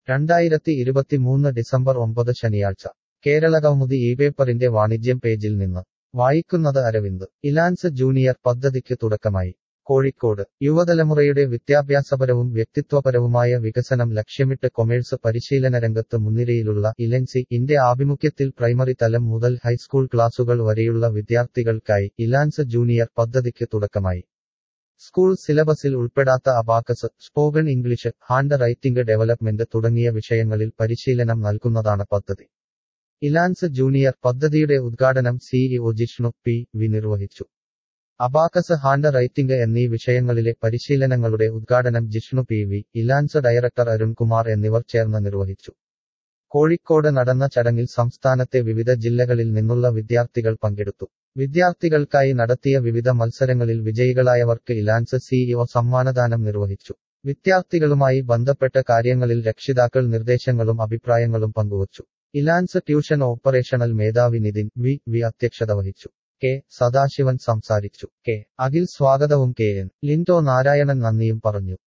രണ്ടായിരത്തി ഇരുപത്തിമൂന്ന് ഡിസംബർ ഒമ്പത് ശനിയാഴ്ച കേരളകൗമുദി ഈ പേപ്പറിന്റെ വാണിജ്യം പേജിൽ നിന്ന് വായിക്കുന്നത് അരവിന്ദ് ഇലാൻസ് ജൂനിയർ പദ്ധതിക്ക് തുടക്കമായി കോഴിക്കോട് യുവതലമുറയുടെ വിദ്യാഭ്യാസപരവും വ്യക്തിത്വപരവുമായ വികസനം ലക്ഷ്യമിട്ട് കൊമേഴ്സ് പരിശീലന രംഗത്ത് മുൻനിരയിലുള്ള ഇലൻസി ഇന്റെ ആഭിമുഖ്യത്തിൽ പ്രൈമറി തലം മുതൽ ഹൈസ്കൂൾ ക്ലാസുകൾ വരെയുള്ള വിദ്യാർത്ഥികൾക്കായി ഇലാൻസ് ജൂനിയർ പദ്ധതിക്ക് തുടക്കമായി സ്കൂൾ സിലബസിൽ ഉൾപ്പെടാത്ത abacus spoken English hand writing development തുടങ്ങിയ വിഷയങ്ങളിൽ പരിശീലനം നൽകുന്നതാണ് പദ്ധതി ഇലാൻസ് ജൂനിയർ പദ്ധതിയുടെ ഉദ്ഘാടനം സിഇഒ ജിഷ്ണു പി വി നിർവഹിച്ചു അബാക്കസ് ഹാൻഡ് റൈറ്റിംഗ് എന്നീ വിഷയങ്ങളിലെ പരിശീലനങ്ങളുടെ ഉദ്ഘാടനം Jishnu P V Elance director Arunkumar എന്നിവർ ചേർന്ന് നിർവഹിച്ചു കോഴിക്കോട് നടന്ന ചടങ്ങിൽ സംസ്ഥാനത്തെ വിവിധ ജില്ലകളിൽ നിന്നുള്ള വിദ്യാർത്ഥികൾ പങ്കെടുത്തു വിദ്യാർത്ഥികൾക്കായി നടത്തിയ വിവിധ മത്സരങ്ങളിൽ വിജയികളായവർക്ക് ഇലാൻസ് സിഇഒ സമ്മാനദാനം നിർവഹിച്ചു വിദ്യാർത്ഥികളുമായി ബന്ധപ്പെട്ട കാര്യങ്ങളിൽ രക്ഷിതാക്കൾ നിർദ്ദേശങ്ങളും അഭിപ്രായങ്ങളും പങ്കുവച്ചു ഇലാൻസ് ട്യൂഷൻ ഓപ്പറേഷണൽ മേധാവി നിതിൻ വി വി അധ്യക്ഷത വഹിച്ചു കെ സദാശിവൻ സംസാരിച്ചു കെ അഖിൽ സ്വാഗതവും കെ എൻ ലിൻഡോ നാരായണൻ നന്ദിയും പറഞ്ഞു